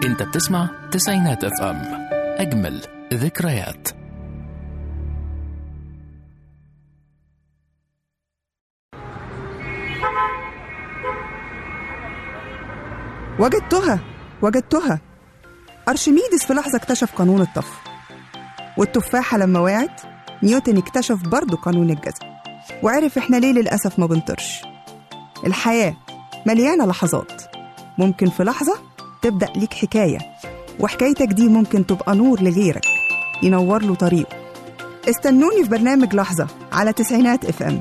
انت بتسمع تسعينات اف ام اجمل ذكريات وجدتها وجدتها أرشميدس في لحظة اكتشف قانون الطفو والتفاحة لما وقعت نيوتن اكتشف برضه قانون الجذب وعرف احنا ليه للأسف ما بنطرش الحياة مليانة لحظات ممكن في لحظة تبدأ ليك حكاية وحكايتك دي ممكن تبقى نور لغيرك ينور له طريقه استنوني في برنامج لحظة على تسعينات اف ام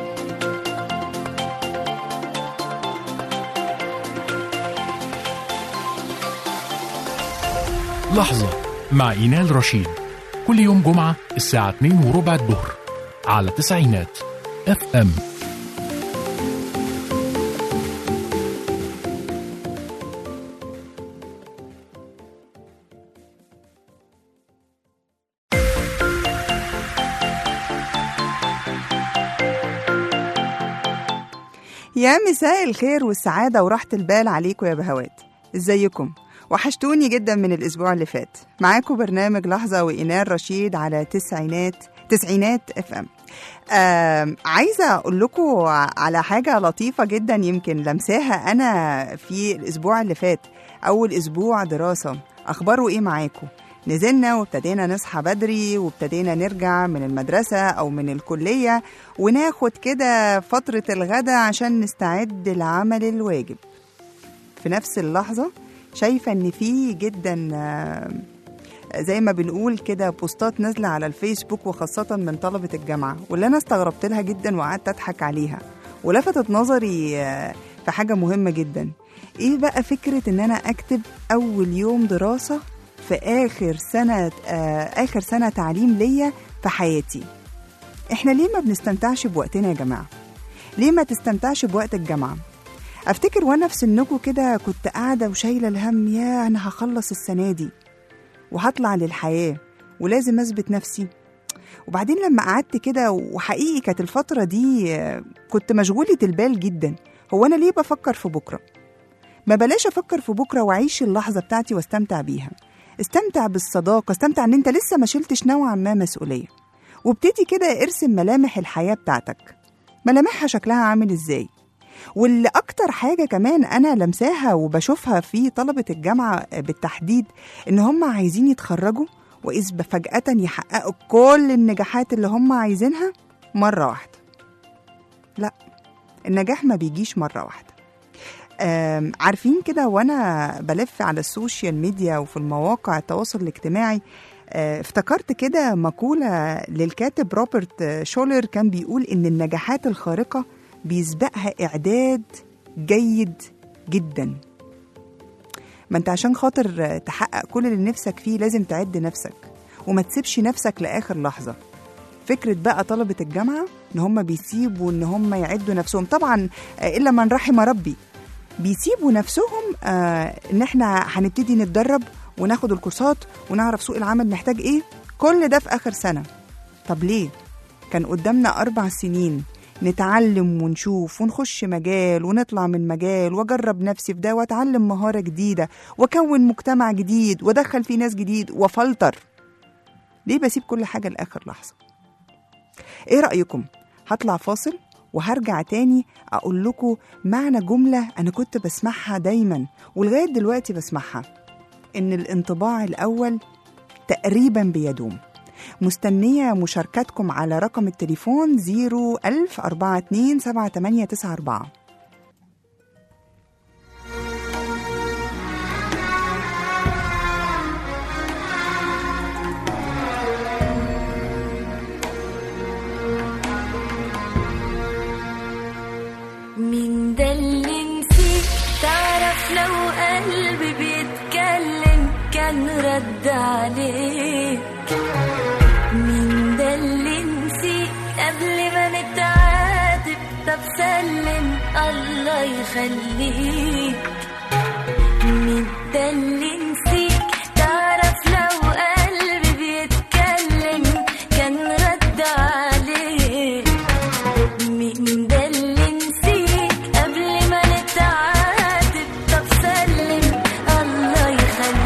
لحظة مع إينال رشيد كل يوم جمعة الساعة 2 وربع الظهر على تسعينات اف ام يا مساء الخير والسعادة وراحة البال عليكم يا بهوات ازيكم وحشتوني جدا من الأسبوع اللي فات معاكم برنامج لحظة وإينار رشيد على تسعينات تسعينات اف ام آم، عايزة أقول لكم على حاجة لطيفة جدا يمكن لمساها أنا في الأسبوع اللي فات أول أسبوع دراسة أخباره إيه معاكم؟ نزلنا وابتدينا نصحى بدري وابتدينا نرجع من المدرسة أو من الكلية وناخد كده فترة الغدا عشان نستعد لعمل الواجب في نفس اللحظة شايفة إن في جدا آه، زي ما بنقول كده بوستات نازلة على الفيسبوك وخاصة من طلبة الجامعة واللي أنا استغربت لها جدا وقعدت أضحك عليها ولفتت نظري آه، في حاجة مهمة جدا إيه بقى فكرة إن أنا أكتب أول يوم دراسة في آخر سنة آه، آخر سنة تعليم ليا في حياتي إحنا ليه ما بنستمتعش بوقتنا يا جماعة؟ ليه ما تستمتعش بوقت الجامعة؟ افتكر وانا في سنكم كده كنت قاعده وشايله الهم يا انا هخلص السنه دي وهطلع للحياه ولازم اثبت نفسي وبعدين لما قعدت كده وحقيقي كانت الفتره دي آه، كنت مشغوله البال جدا هو انا ليه بفكر في بكره ما بلاش افكر في بكره واعيش اللحظه بتاعتي واستمتع بيها استمتع بالصداقه استمتع ان انت لسه ما شلتش نوعا ما مسؤوليه وابتدي كده ارسم ملامح الحياه بتاعتك ملامحها شكلها عامل ازاي واللي اكتر حاجه كمان انا لمساها وبشوفها في طلبه الجامعه بالتحديد ان هم عايزين يتخرجوا واذ فجاه يحققوا كل النجاحات اللي هم عايزينها مره واحده لا النجاح ما بيجيش مره واحده آم، عارفين كده وانا بلف على السوشيال ميديا وفي المواقع التواصل الاجتماعي آه، افتكرت كده مقولة للكاتب روبرت شولر كان بيقول إن النجاحات الخارقة بيسبقها إعداد جيد جدا ما انت عشان خاطر تحقق كل اللي نفسك فيه لازم تعد نفسك وما تسيبش نفسك لآخر لحظة فكرة بقى طلبة الجامعة إن هم بيسيبوا إن هم يعدوا نفسهم طبعا آه، إلا من رحم ربي بيسيبوا نفسهم آه إن إحنا هنبتدي نتدرب وناخد الكورسات ونعرف سوق العمل محتاج إيه كل ده في آخر سنة طب ليه؟ كان قدامنا أربع سنين نتعلم ونشوف ونخش مجال ونطلع من مجال واجرب نفسي في ده واتعلم مهارة جديدة واكون مجتمع جديد وادخل فيه ناس جديد وافلتر ليه بسيب كل حاجة لآخر لحظة ايه رأيكم هطلع فاصل وهرجع تاني اقول لكم معنى جملة انا كنت بسمعها دايما ولغاية دلوقتي بسمعها ان الانطباع الاول تقريبا بيدوم مستنية مشاركتكم على رقم التليفون 01000 42 7894 مين ده اللي نسيت تعرف لو قلبي بيتكلم كان رد عليك مين ده اللي نسيت قبل ما نتعاتب طب سلم الله يخليك مين ده اللي نسيت تعرف لو قلبي بيتكلم كان رد عليك مين ده اللي نسيك قبل ما نتعاتب طب سلم الله يخليك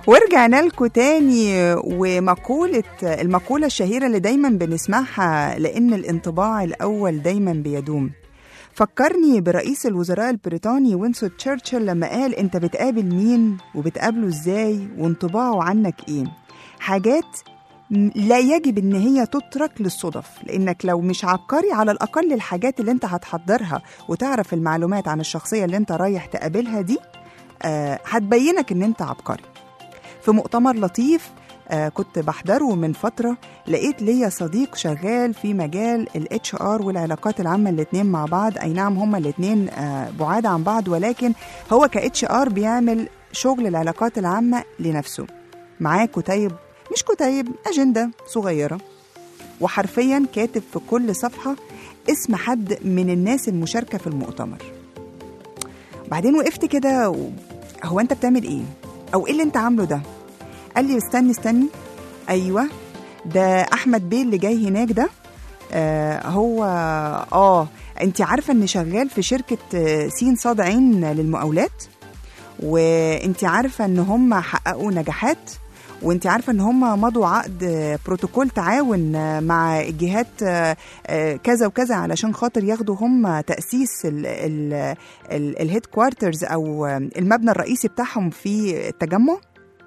ورجعنا لكم تاني ومقولة المقولة الشهيرة اللي دايما بنسمعها لأن الانطباع الأول دايما بيدوم فكرني برئيس الوزراء البريطاني وينسون تشرشل لما قال انت بتقابل مين وبتقابله ازاي وانطباعه عنك ايه حاجات م- لا يجب ان هي تترك للصدف لانك لو مش عبقري على الاقل الحاجات اللي انت هتحضرها وتعرف المعلومات عن الشخصيه اللي انت رايح تقابلها دي آه هتبينك ان انت عبقري في مؤتمر لطيف آه كنت بحضره من فترة لقيت ليا صديق شغال في مجال الاتش ار والعلاقات العامة الاتنين مع بعض اي نعم هما الاتنين آه بعاد عن بعض ولكن هو كاتش ار بيعمل شغل العلاقات العامة لنفسه معاه كتيب مش كتيب أجندة صغيرة وحرفيا كاتب في كل صفحة اسم حد من الناس المشاركة في المؤتمر بعدين وقفت كده و... هو انت بتعمل ايه او ايه اللي انت عامله ده قال لي استني استني ايوه ده احمد بيه اللي جاي هناك ده آه هو اه انت عارفه ان شغال في شركه آه، سين صاد عين للمقاولات وانت عارفه ان هم حققوا نجاحات وانت عارفه ان هم مضوا عقد آه، بروتوكول تعاون آه، مع الجهات آه، آه، كذا وكذا علشان خاطر ياخدوا هم تاسيس الهيد كوارترز او آه، المبنى الرئيسي بتاعهم في التجمع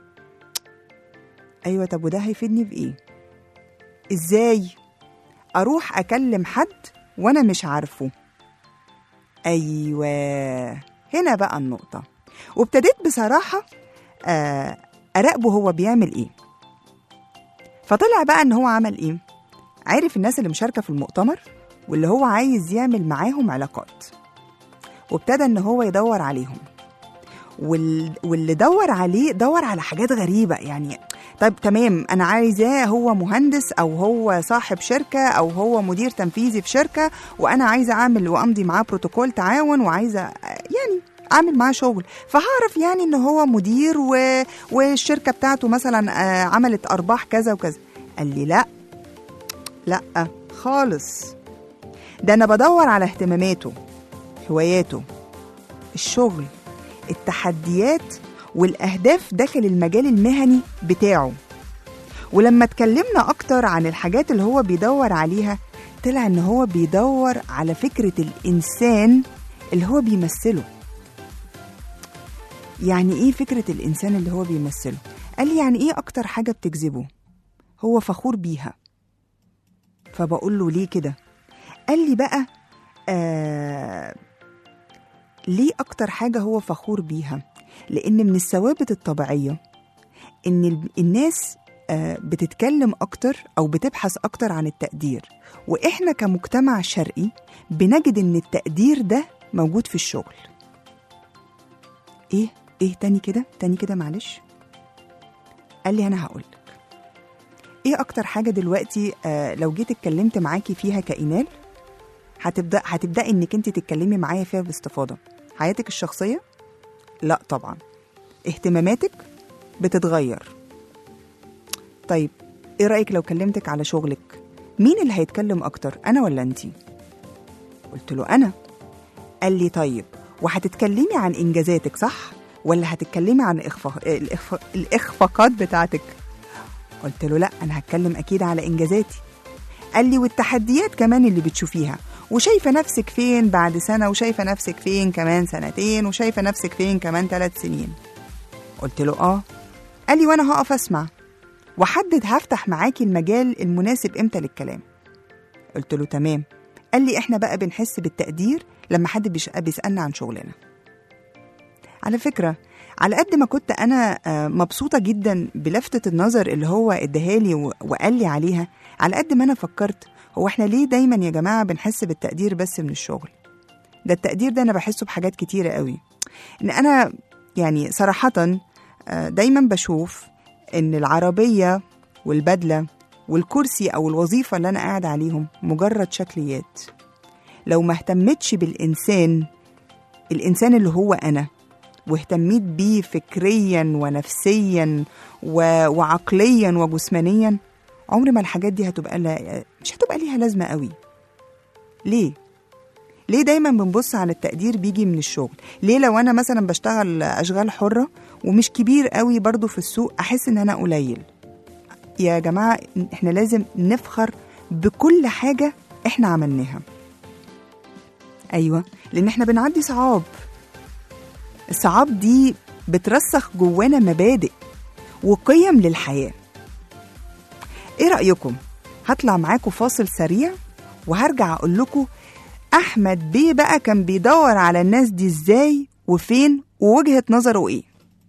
ايوه طب وده هيفيدني بايه ازاي اروح اكلم حد وانا مش عارفه ايوه هنا بقى النقطه وابتديت بصراحه آه، اراقبه هو بيعمل ايه فطلع بقى ان هو عمل ايه عارف الناس اللي مشاركه في المؤتمر واللي هو عايز يعمل معاهم علاقات وابتدى ان هو يدور عليهم وال... واللي دور عليه دور على حاجات غريبه يعني طيب تمام انا عايزاه هو مهندس او هو صاحب شركه او هو مدير تنفيذي في شركه وانا عايزه اعمل وامضي معاه بروتوكول تعاون وعايزه يعني اعمل معاه شغل فهعرف يعني ان هو مدير و... والشركه بتاعته مثلا آه، عملت ارباح كذا وكذا قال لي لا لا خالص ده انا بدور على اهتماماته هواياته الشغل التحديات والاهداف داخل المجال المهني بتاعه ولما اتكلمنا اكتر عن الحاجات اللي هو بيدور عليها طلع ان هو بيدور على فكره الانسان اللي هو بيمثله يعني ايه فكره الانسان اللي هو بيمثله قال لي يعني ايه اكتر حاجه بتجذبه هو فخور بيها فبقول له ليه كده قال لي بقى آه ليه اكتر حاجه هو فخور بيها لان من الثوابت الطبيعيه ان ال- الناس آه، بتتكلم اكتر او بتبحث اكتر عن التقدير واحنا كمجتمع شرقي بنجد ان التقدير ده موجود في الشغل ايه ايه تاني كده تاني كده معلش قال لي انا هقول ايه اكتر حاجه دلوقتي آه لو جيت اتكلمت معاكي فيها كاينال هتبدا هتبداي انك انت تتكلمي معايا فيها باستفاضه حياتك الشخصيه لا طبعا اهتماماتك بتتغير طيب ايه رايك لو كلمتك على شغلك مين اللي هيتكلم اكتر انا ولا انتي قلت له انا قال لي طيب وهتتكلمي عن انجازاتك صح ولا هتتكلمي عن إخفا... الإخفا... الاخفاقات بتاعتك قلت له لا انا هتكلم اكيد على انجازاتي قال لي والتحديات كمان اللي بتشوفيها وشايفه نفسك فين بعد سنه وشايفه نفسك فين كمان سنتين وشايفه نفسك فين كمان ثلاث سنين قلت له اه قال لي وانا هقف اسمع وحدد هفتح معاكي المجال المناسب امتى للكلام قلت له تمام قال لي احنا بقى بنحس بالتقدير لما حد بيش- بيسالنا عن شغلنا على فكره على قد ما كنت انا آه، مبسوطه جدا بلفتة النظر اللي هو اداهالي و- وقال لي عليها على قد ما انا فكرت هو احنا ليه دايما يا جماعه بنحس بالتقدير بس من الشغل ده التقدير ده انا بحسه بحاجات كتيره قوي ان انا يعني صراحه آه، دايما بشوف ان العربيه والبدله والكرسي او الوظيفه اللي انا قاعد عليهم مجرد شكليات لو ما اهتمتش بالانسان الانسان اللي هو انا واهتميت بيه فكريا ونفسيا و... وعقليا وجسمانيا عمر ما الحاجات دي هتبقى لا... مش هتبقى ليها لازمه قوي ليه ليه دايما بنبص على التقدير بيجي من الشغل ليه لو انا مثلا بشتغل اشغال حره ومش كبير قوي برضو في السوق احس ان انا قليل يا جماعه احنا لازم نفخر بكل حاجه احنا عملناها ايوه لان احنا بنعدي صعاب الصعاب دي بترسخ جوانا مبادئ وقيم للحياه ايه رايكم هطلع معاكم فاصل سريع وهرجع اقول لكم احمد بيه بقى كان بيدور على الناس دي ازاي وفين ووجهه نظره ايه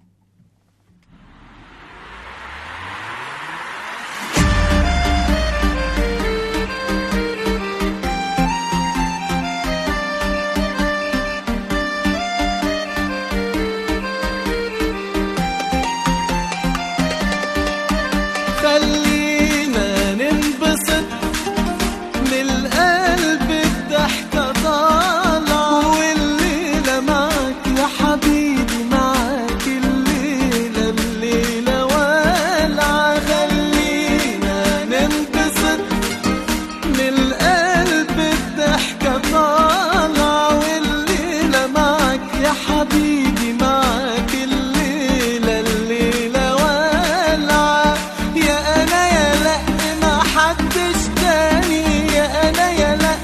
خلينا ننبسط من القلب الضحكة طالعة والليلة معاك يا حبيبي معاك الليلة الليلة والعة خلينا ننبسط من القلب الضحكة طالعة والليلة معاك يا حبيبي معاك الليلة الليلة والعة يا أنا يا لأ ما حدش تاني يا أنا يا لأ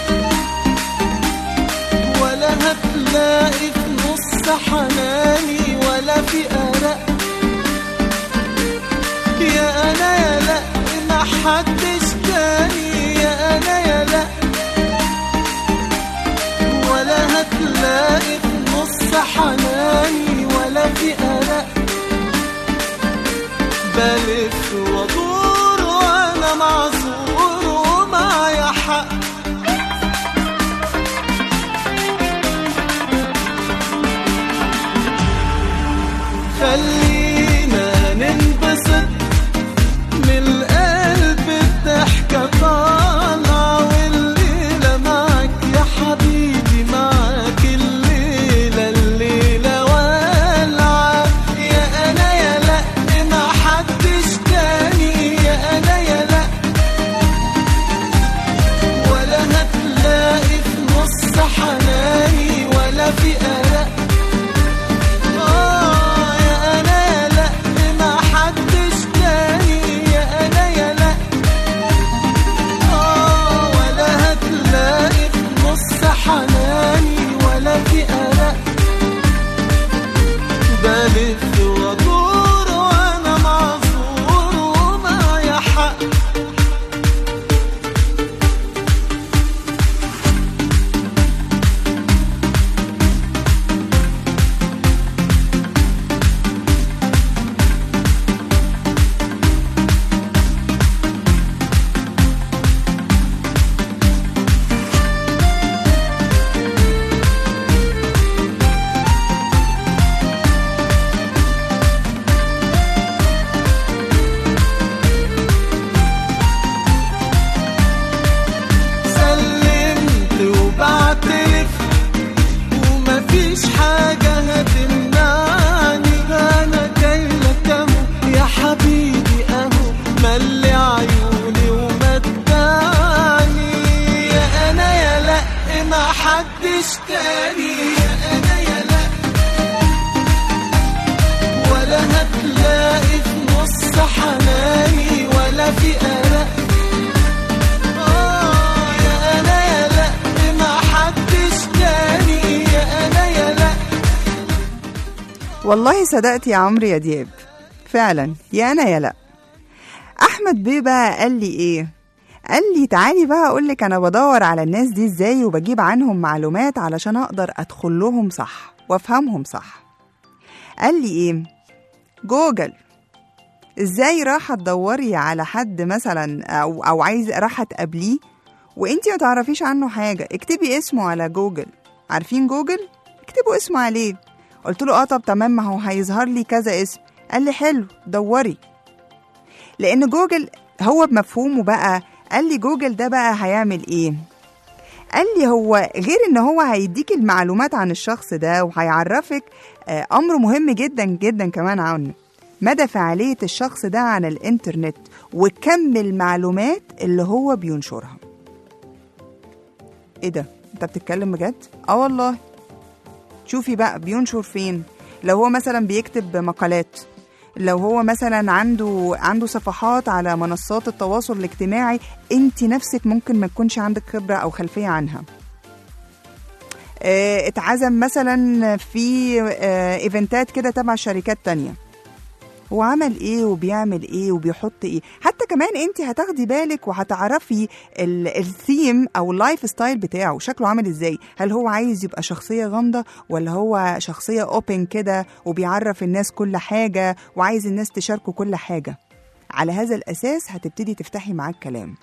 ولا هتلاقي في نص حناني ولا في قلق يا أنا يا لأ ما حدش تاني يا أنا يا لأ ولا هتلاقي في نص حناني ولا في قلق بلف وادور وانا معذور ومعايا حق خلينا ننبسط من القلب الضحكة طالعة والليلة معاك يا حبيبي معاك الليلة الليلة والعة يا أنا يا لأ ما حدش تاني يا أنا يا لأ ولا هتلاقي في نص حناني ولا في قلق آه يا أنا يا لأ ما حدش تاني يا أنا يا لأ آه ولا هتلاقي في نص حناني ولا في قلق بلف وادور وأنا معذور ومعايا حق سلمت وبعترف ومفيش حاجة هتمنعني أنا جاي لك أهو يا حبيبي أهو ملي عيوني ومتعني يا أنا يا لأ ما حدش تاني يا أنا يا لأ ولا هتلاقي في نص حناني ولا في قلق آه يا أنا يا لأ ما حدش تاني يا أنا يا لأ والله صدقت يا عمرو يا دياب فعلا يا انا يا لا احمد بيه بقى قال لي ايه قال لي تعالي بقى اقول لك انا بدور على الناس دي ازاي وبجيب عنهم معلومات علشان اقدر ادخل لهم صح وافهمهم صح قال لي ايه جوجل ازاي رايحه تدوري على حد مثلا او او عايز رايحه تقابليه وانتي ما تعرفيش عنه حاجه اكتبي اسمه على جوجل عارفين جوجل اكتبوا اسمه عليه قلت له اه طب تمام ما هو هيظهر لي كذا اسم قال لي حلو دوري لان جوجل هو بمفهومه بقى قال لي جوجل ده بقى هيعمل ايه قال لي هو غير ان هو هيديك المعلومات عن الشخص ده وهيعرفك آه، امر مهم جدا جدا كمان عنه مدى فعالية الشخص ده عن الانترنت وكم المعلومات اللي هو بينشرها ايه ده انت بتتكلم بجد اه والله شوفي بقى بينشر فين لو هو مثلا بيكتب مقالات لو هو مثلا عنده عنده صفحات على منصات التواصل الاجتماعي انت نفسك ممكن ما تكونش عندك خبره او خلفيه عنها آه، اتعزم مثلا في آه، ايفنتات كده تبع شركات تانية هو عمل ايه وبيعمل ايه وبيحط ايه حتى كمان انت هتاخدي بالك وهتعرفي ال- الثيم او اللايف ستايل بتاعه شكله عامل ازاي هل هو عايز يبقى شخصيه غامضه ولا هو شخصيه اوبن كده وبيعرف الناس كل حاجه وعايز الناس تشاركه كل حاجه على هذا الاساس هتبتدي تفتحي معاه الكلام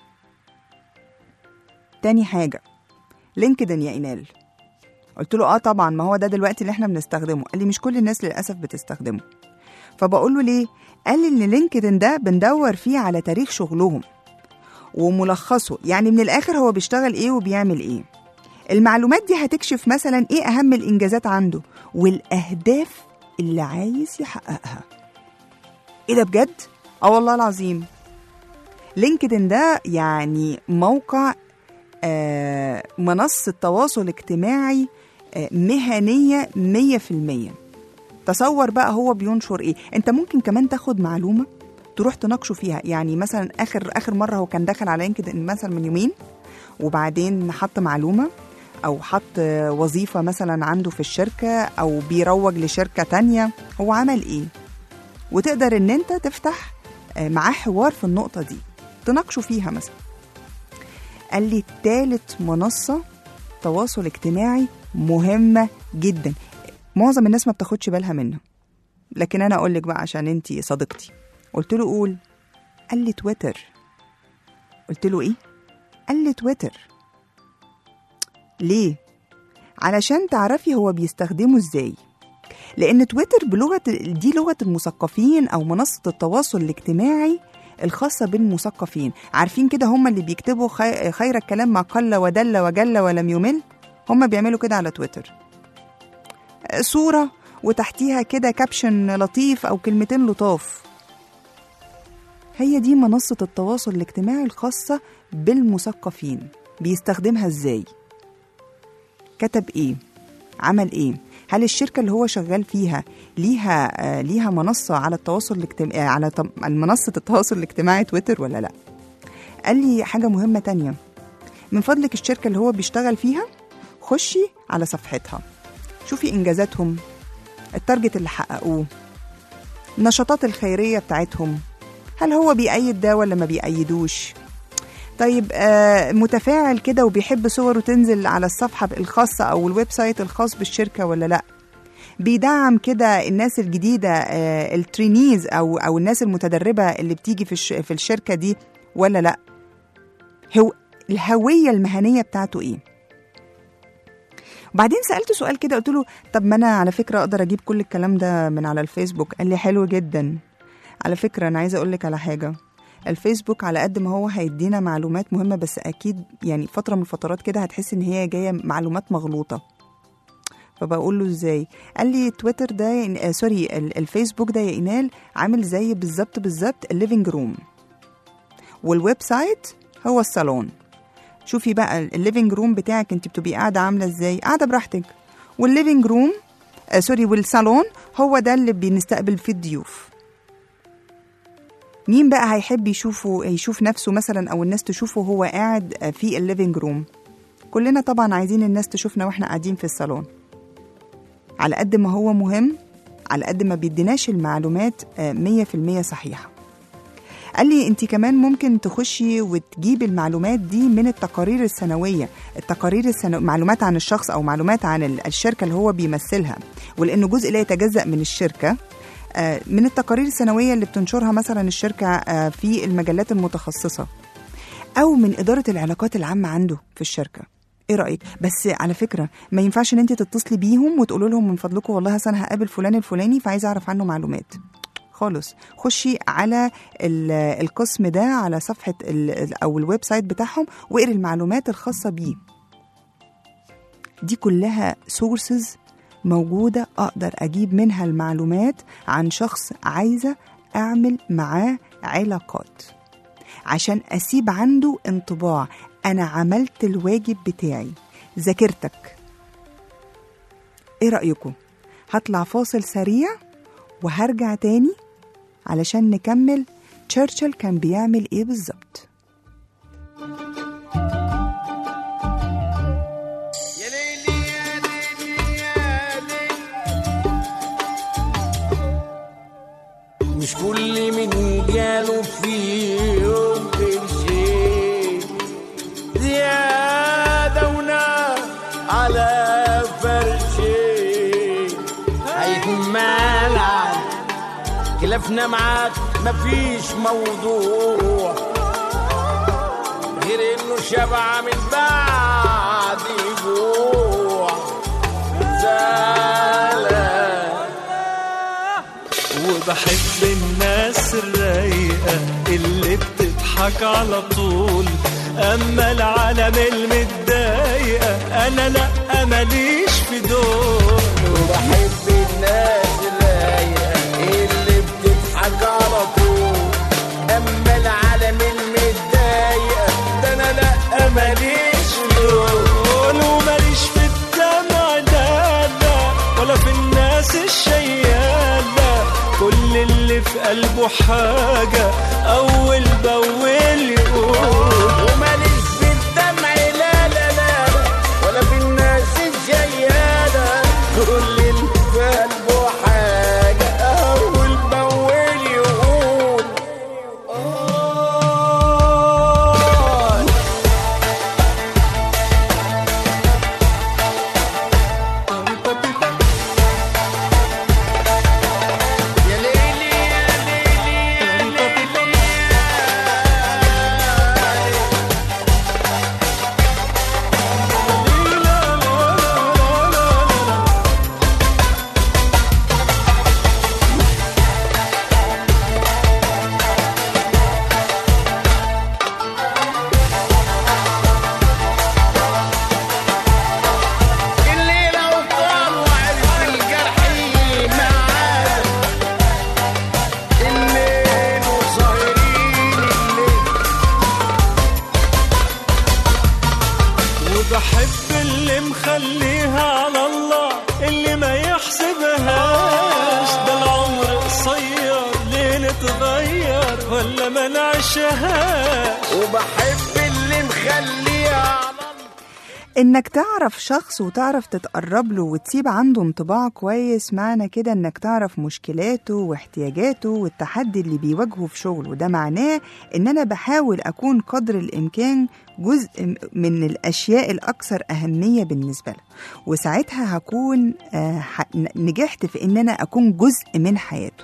تاني حاجه لينكدين يا اينال قلت له اه طبعا ما هو ده دلوقتي اللي احنا بنستخدمه قال لي مش كل الناس للاسف بتستخدمه فبقول له ليه قال لي ان لينكدين ده بندور فيه على تاريخ شغلهم وملخصه يعني من الاخر هو بيشتغل ايه وبيعمل ايه المعلومات دي هتكشف مثلا ايه اهم الانجازات عنده والاهداف اللي عايز يحققها ايه ده بجد اه والله العظيم لينكدين ده يعني موقع آه منصة تواصل اجتماعي آه مهنية مية في المية تصور بقى هو بينشر ايه انت ممكن كمان تاخد معلومة تروح تناقشه فيها يعني مثلا اخر اخر مرة هو كان داخل على لينكدين مثلا من يومين وبعدين حط معلومة او حط آه، وظيفة مثلا عنده في الشركة او بيروج لشركة تانية هو عمل ايه وتقدر ان انت تفتح آه، معاه حوار في النقطة دي تناقشوا فيها مثلا قال لي تالت منصة تواصل اجتماعي مهمة جدا معظم الناس ما بتاخدش بالها منها لكن انا اقول لك بقى عشان انتي صديقتي قلت له قول قال لي تويتر قلت له ايه قال لي تويتر ليه علشان تعرفي هو بيستخدمه ازاي لان تويتر بلغه دي لغه المثقفين او منصه التواصل الاجتماعي الخاصه بالمثقفين عارفين كده هم اللي بيكتبوا خي- خير الكلام ما قل ودل وجل ولم يمل هم بيعملوا كده على تويتر صوره وتحتيها كده كابشن لطيف او كلمتين لطاف هي دي منصة التواصل الاجتماعي الخاصة بالمثقفين بيستخدمها ازاي كتب ايه عمل ايه هل الشركة اللي هو شغال فيها ليها آه ليها منصة على التواصل الاجتماعي على تم- منصة التواصل الاجتماعي تويتر ولا لا قال لي حاجة مهمة تانية من فضلك الشركة اللي هو بيشتغل فيها خشي على صفحتها شوفي إنجازاتهم التارجت اللي حققوه النشاطات الخيرية بتاعتهم هل هو بيأيد ده ولا ما بيأيدوش طيب آه متفاعل كده وبيحب صوره تنزل على الصفحة الخاصة أو الويب سايت الخاص بالشركة ولا لأ بيدعم كده الناس الجديدة آه الترينيز أو أو الناس المتدربة اللي بتيجي في الش في الشركة دي ولا لأ هو الهوية المهنية بتاعته إيه وبعدين سألته سؤال كده قلت له طب ما أنا على فكرة أقدر أجيب كل الكلام ده من على الفيسبوك قال لي حلو جدا على فكرة أنا عايزة أقول لك على حاجة الفيسبوك على قد ما هو هيدينا معلومات مهمة بس أكيد يعني فترة من الفترات كده هتحس إن هي جاية معلومات مغلوطة فبقول له ازاي قال لي تويتر ده يعني آه سوري ال- الفيسبوك ده يا اينال عامل زي بالظبط بالظبط الليفينج روم والويب سايت هو الصالون شوفي بقى الليفينج روم بتاعك انت بتبقي قاعده عامله ازاي قاعده براحتك والليفينج روم آه سوري والصالون هو ده اللي بنستقبل فيه الضيوف مين بقى هيحب يشوفه يشوف نفسه مثلا او الناس تشوفه هو قاعد آه، في الليفينج روم كلنا طبعا عايزين الناس تشوفنا واحنا قاعدين في الصالون على قد ما هو مهم على قد ما بيديناش المعلومات آه، مية في المية صحيحة قال لي انت كمان ممكن تخشي وتجيب المعلومات دي من التقارير السنويه التقارير السنوية معلومات عن الشخص او معلومات عن ال- الشركه اللي هو بيمثلها ولانه جزء لا يتجزا من الشركه آه، من التقارير السنويه اللي بتنشرها مثلا الشركه آه، في المجلات المتخصصه او من اداره العلاقات العامه عنده في الشركه ايه رايك بس على فكره ما ينفعش ان انت تتصلي بيهم وتقولوا لهم من فضلكم والله أصل انا هقابل فلان الفلاني فعايزه اعرف عنه معلومات خالص خشي على ال- القسم ده على صفحه ال- او الويب سايت بتاعهم واقري المعلومات الخاصه بيه دي كلها سورسز موجودة أقدر أجيب منها المعلومات عن شخص عايزة أعمل معاه علاقات عشان أسيب عنده انطباع أنا عملت الواجب بتاعي ذاكرتك ايه رأيكم هطلع فاصل سريع وهرجع تاني علشان نكمل تشرشل كان بيعمل ايه بالظبط يا ليلي يا ليلي يا ليلي مش كل من جاله في يوم قرشين زيادة ونار على فرشين هيكون مالعب خلافنا معاك مفيش موضوع غير انه شبع من بعد جوع زعلان وبحب الناس الرايقة اللي بتضحك على طول أما العالم المتضايقة أنا لأ ماليش في دول وبحب الناس الرايقة اللي بتضحك على طول اما العالم المتضايقة ده انا لا ماليش دول دول وماليش في الدمع لا لا ولا في الناس الشيالة كل اللي في قلبه حاجة أول بأول يقول وماليش في الدمع لا لا لا ولا في الناس الجيالة كل اللي في قلبه حاجة أول بأول يقول آه يا ليلي يا ليلي يا ليلي الليلة وطال وعرف الجرح معانا الليل وسهرين الليل وبحب اللي مخليها على الله اللي ما يحسبهاش ده العمر قصير ليه نتغير ولا ما نعيشهاش وبحب اللي مخليها على الله انك تعرف شخص وتعرف تتقرب له وتسيب عنده انطباع كويس معنى كده انك تعرف مشكلاته واحتياجاته والتحدي اللي بيواجهه في شغله ده معناه ان انا بحاول اكون قدر الامكان جزء من الاشياء الاكثر اهميه بالنسبه له وساعتها هكون آه، ح- نجحت في ان انا اكون جزء من حياته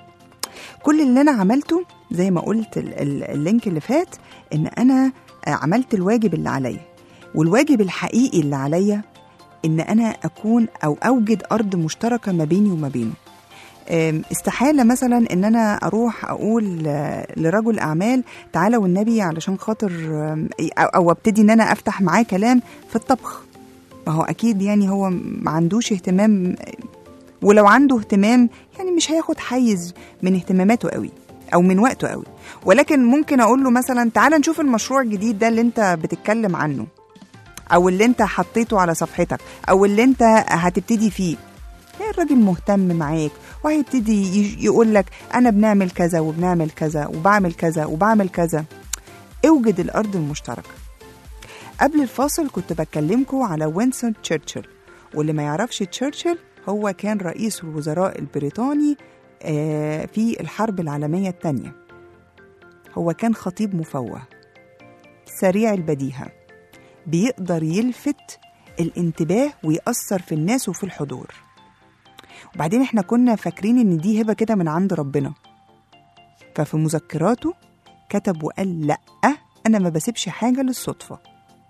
كل اللي انا عملته زي ما قلت ال- ال- اللينك اللي فات ان انا آه، عملت الواجب اللي عليا والواجب الحقيقي اللي عليا ان انا اكون او اوجد ارض مشتركه ما بيني وما بينه أم، استحاله مثلا ان انا اروح اقول آه، لرجل اعمال تعالى والنبي علشان خاطر آم، او أو ابتدي ان انا افتح معاه كلام في الطبخ ما هو اكيد يعني هو ما عندوش اهتمام ولو عنده اهتمام يعني مش هياخد حيز من اهتماماته قوي او من وقته قوي ولكن ممكن اقول له مثلا تعالى نشوف المشروع الجديد ده اللي انت بتتكلم عنه او اللي انت حطيته على صفحتك او اللي انت هتبتدي فيه هي الراجل مهتم معاك وهيبتدي يقول لك انا بنعمل كذا وبنعمل كذا وبعمل كذا وبعمل كذا اوجد الارض المشتركه قبل الفاصل كنت بكلمكم على وينسون تشرشل واللي ما يعرفش تشرشل هو كان رئيس الوزراء البريطاني آه، في الحرب العالمية الثانية هو كان خطيب مفوه سريع البديهة بيقدر يلفت الانتباه ويأثر في الناس وفي الحضور وبعدين احنا كنا فاكرين ان دي هبة كده من عند ربنا ففي مذكراته كتب وقال لأ أنا ما بسيبش حاجة للصدفة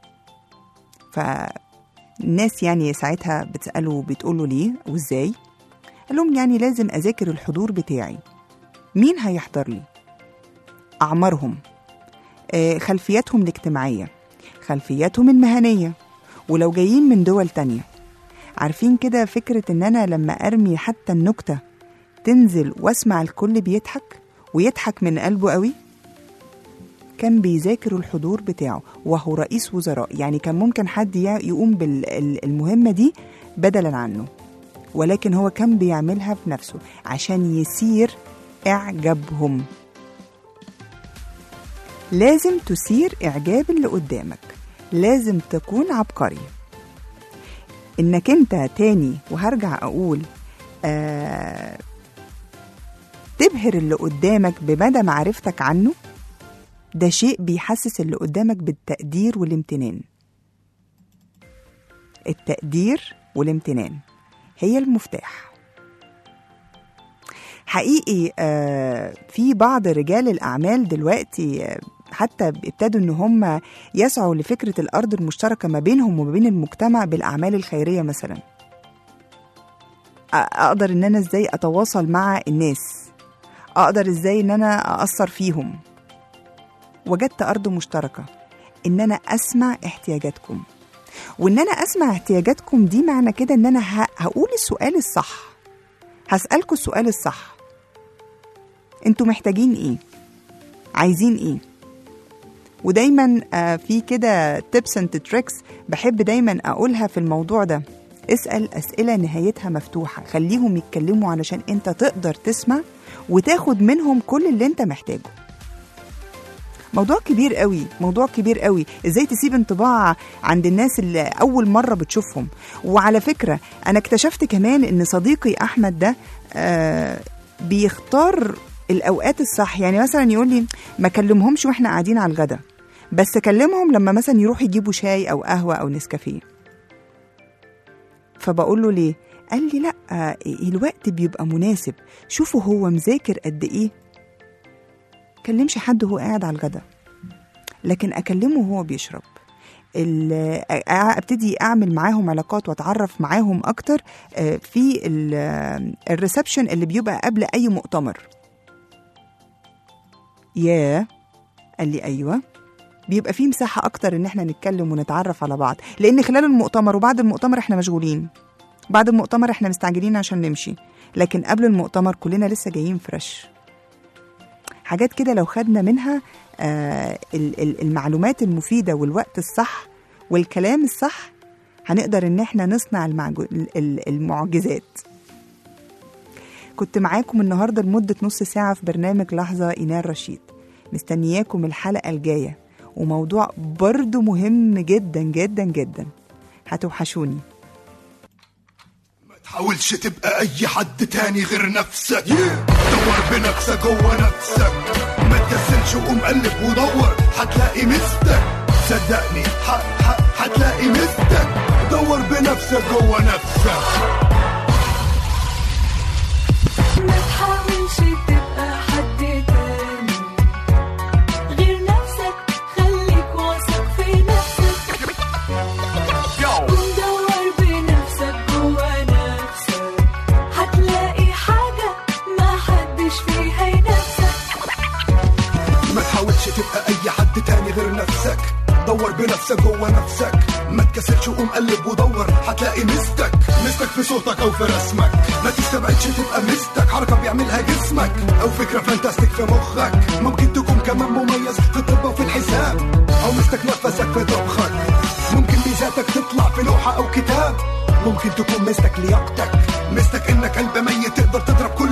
فالناس يعني ساعتها بتسأله بتقوله ليه وازاي قال لهم يعني لازم أذاكر الحضور بتاعي مين هيحضر لي أعمارهم آه، خلفياتهم الاجتماعية خلفياتهم المهنية ولو جايين من دول تانية عارفين كده فكرة إن أنا لما أرمي حتى النكتة تنزل واسمع الكل بيضحك ويضحك من قلبه قوي كان بيذاكر الحضور بتاعه وهو رئيس وزراء يعني كان ممكن حد يع- يقوم بالمهمة دي بدلا عنه ولكن هو كان بيعملها بنفسه عشان يثير إعجابهم لازم تثير إعجاب اللي قدامك لازم تكون عبقري إنك أنت تاني وهرجع أقول آه تبهر اللي قدامك بمدى معرفتك عنه ده شيء بيحسس اللي قدامك بالتقدير والامتنان التقدير والامتنان هي المفتاح حقيقي آه، في بعض رجال الأعمال دلوقتي آه، حتى ابتدوا ان هم يسعوا لفكره الارض المشتركه ما بينهم وما بين المجتمع بالاعمال الخيريه مثلا أ- اقدر ان انا ازاي اتواصل مع الناس اقدر ازاي ان انا اثر فيهم وجدت ارض مشتركه ان انا اسمع احتياجاتكم وان انا اسمع احتياجاتكم دي معنى كده ان انا ه- هقول السؤال الصح هسالكم السؤال الصح انتوا محتاجين ايه عايزين ايه ودايما آه، في كده تيبس اند تريكس بحب دايما اقولها في الموضوع ده اسال اسئله نهايتها مفتوحه خليهم يتكلموا علشان انت تقدر تسمع وتاخد منهم كل اللي انت محتاجه موضوع كبير قوي موضوع كبير قوي ازاي تسيب انطباع عند الناس اللي اول مره بتشوفهم وعلى فكره انا اكتشفت كمان ان صديقي احمد ده آه بيختار الاوقات الصح يعني مثلا يقول لي ما كلمهمش واحنا قاعدين على الغدا بس اكلمهم لما مثلا يروحوا يجيبوا شاي او قهوه او نسكافيه فبقول له ليه قال لي لا آه، الوقت بيبقى مناسب شوفوا هو مذاكر قد ايه كلمش حد وهو قاعد على الغدا لكن اكلمه وهو بيشرب ال- أ- ابتدي اعمل معاهم علاقات واتعرف معاهم اكتر آه، في ال- آه، الريسبشن اللي بيبقى قبل اي مؤتمر ياه قال لي ايوه بيبقى في مساحه اكتر ان احنا نتكلم ونتعرف على بعض لان خلال المؤتمر وبعد المؤتمر احنا مشغولين بعد المؤتمر احنا مستعجلين عشان نمشي لكن قبل المؤتمر كلنا لسه جايين فريش حاجات كده لو خدنا منها آه ال- ال- المعلومات المفيدة والوقت الصح والكلام الصح هنقدر ان احنا نصنع المعجو- ال- ال- المعجزات كنت معاكم النهاردة لمدة نص ساعة في برنامج لحظة إينار رشيد مستنياكم الحلقة الجاية وموضوع برضو مهم جدا جدا جدا هتوحشوني تحاولش تبقى اي حد تاني غير نفسك دور بنفسك جوه نفسك ما تكسلش وقوم قلب ودور هتلاقي مستك صدقني ح- ح- هتلاقي مستك دور بنفسك جوه نفسك ما تحاولش تبقى حد تاني غير نفسك خليك واثق في نفسك ودور بنفسك جوا نفسك هتلاقي حاجة ما حدش فيها ينافسك ما تحاولش تبقى اي حد تاني غير نفسك دور بنفسك جوه نفسك ما تكسلش وقوم قلب ودور هتلاقي مستك مستك في صوتك او في رسمك ما تستبعدش تبقى مستك حركه بيعملها جسمك او فكره فانتاستيك في مخك ممكن تكون كمان مميز في الطب وفي الحساب او مستك نفسك في طبخك ممكن ميزاتك تطلع في لوحه او كتاب ممكن تكون مستك لياقتك مستك انك قلب ميت تقدر تضرب كل